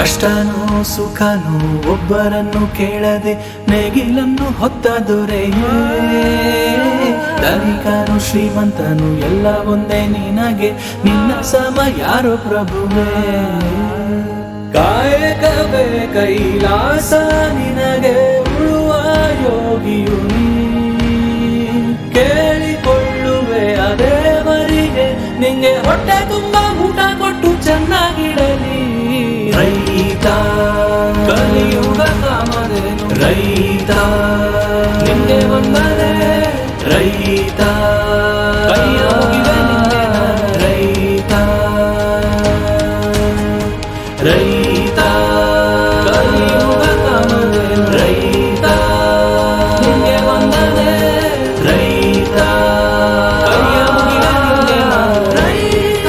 ಕಷ್ಟನೋ ಸುಖನೋ ಒಬ್ಬರನ್ನು ಕೇಳದೆ ನೇಗಿಲನ್ನು ಹೊತ್ತ ದೊರೆಯೇ ಧನಿಕನು ಶ್ರೀಮಂತನು ಎಲ್ಲ ಒಂದೇ ನಿನಗೆ ನಿನ್ನ ಸಮ ಯಾರೋ ಪ್ರಭುವೇ ಕಾಯಕವೇ ಕೈಲಾಸ ನಿನಗೆ ಉಳುವ ಯೋಗಿಯು ನೀ. ಕೇಳಿಕೊಳ್ಳುವೆ ಅದೇ ಮರಿಗೆ ನಿಂಗೆ ಹೊಟ್ಟೆ ತುಂಬ ಊಟ ಕೊಟ್ಟು ಚೆನ್ನಾಗಿಡಲಿ ರೈತ ಕಲಿಯುಗ ಕಾಮಧೇನು ರೈತ ನಿಂಗೆ ಬಂದರೆ ರೈತ ಕೈಯ ಮುಗಿವೆ ನಿಂಗೆ ನಾನು ರೈತ ರೈತ ಕಲಿಯುಗ ಕಾಮಧೇನು ರೈತ ನಿಂಗೆ ಬಂದರೆ ರೈತ ಕೈಯ ಮುಗಿವೆ ನಿಂಗೆ ನಾನು ರೈತ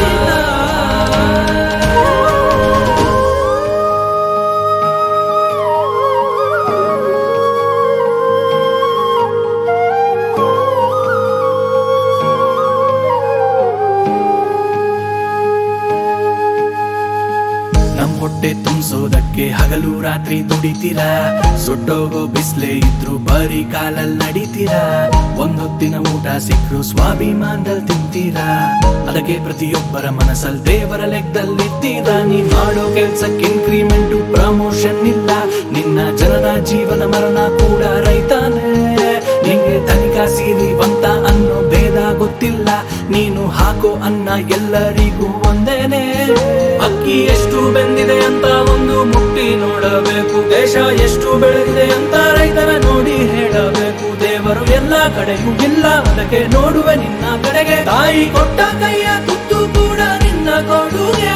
ನಮ್ ಹೊಟ್ಟೆ ತುಂಬಿಸೋದಕ್ಕೆ ಹಗಲು ರಾತ್ರಿ ದುಡಿತೀರಾ ಸುಟ್ಟೋಗೋ ಬಿಸ್ಲೆ ಇದ್ರು ಬರೀ ಕಾಲಲ್ಲಿ ನಡಿತೀರಾ ಒಂದೊತ್ತಿನ ಊಟ ಸಿಕ್ಕರು ಸ್ವಾಭಿಮಾನದಲ್ಲಿ ತಿಂತೀರಾ ಅದಕ್ಕೆ ಪ್ರತಿಯೊಬ್ಬರ ಮನಸ್ಸಲ್ಲಿ ದೇವರ ಲೆಕ್ಕದಲ್ಲಿರ್ತೀರಾ ನೀ ಮಾಡೋ ಕೆಲ್ಸಕ್ಕೆ ಇನ್ಕ್ರಿಮೆಂಟು ಪ್ರಮೋಷನ್ ಇಲ್ಲ ನಿನ್ನ ಜನರ ಜೀವನ ಮರಣ ಕೂಡ ರೈತಾನೆ ನಿಂಗೆ ಧನಿಕ ಸಿರಿವಂತ ಅನ್ನೋ ಭೇದ ಗೊತ್ತಿಲ್ಲ ನೀನು ಹಾಕೋ ಅನ್ನ ಎಲ್ಲರಿಗೂ ಒಂದೇನೆ ಅಕ್ಕಿ ಎಷ್ಟು ಬೆಂದಿದೆ ಅಂತ ಒಂದು ಮುಟ್ಟಿ ನೋಡಬೇಕು ದೇಶ ಎಷ್ಟು ಬೆಳೆದಿದೆ ಅಂತ ರೈತರ ನೋಡಿ ಹೇಳಬೇಕು ದೇವರು ಎಲ್ಲ ಕಡೆಗೂ ಇಲ್ಲ ಅದಕ್ಕೆ ನೋಡುವೆ ನಿನ್ನ ಕಡೆಗೆ ತಾಯಿ ಕೊಟ್ಟ ಕೈಯ ತುತ್ತು ಕೂಡ ನಿನ್ನ ಕೊಡುಗೆ